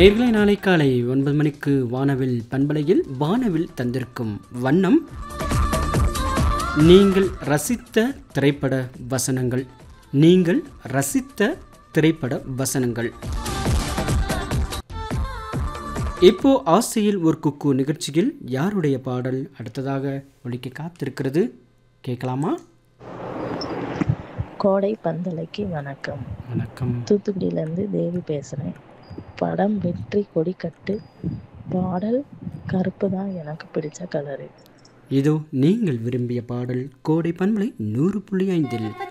நேர்களை நாளை காலை ஒன்பது மணிக்கு வானவில் பண்பலையில் வானவில் தந்திருக்கும் வண்ணம் நீங்கள் ரசித்த திரைப்பட வசனங்கள் நீங்கள் ரசித்த திரைப்பட வசனங்கள் இப்போ ஆசையில் ஒரு குக்கு நிகழ்ச்சியில் யாருடைய பாடல் அடுத்ததாக ஒலிக்க காத்திருக்கிறது கேட்கலாமா கோடை பந்தலைக்கு வணக்கம் வணக்கம் தூத்துக்குடியிலேருந்து தேவி பேசுகிறேன் படம் வெற்றி கொடிக்கட்டு பாடல் கருப்பு தான் எனக்கு பிடிச்ச கலரு இதோ நீங்கள் விரும்பிய பாடல் கோடை பண்பலை நூறு புள்ளி ஐந்தில்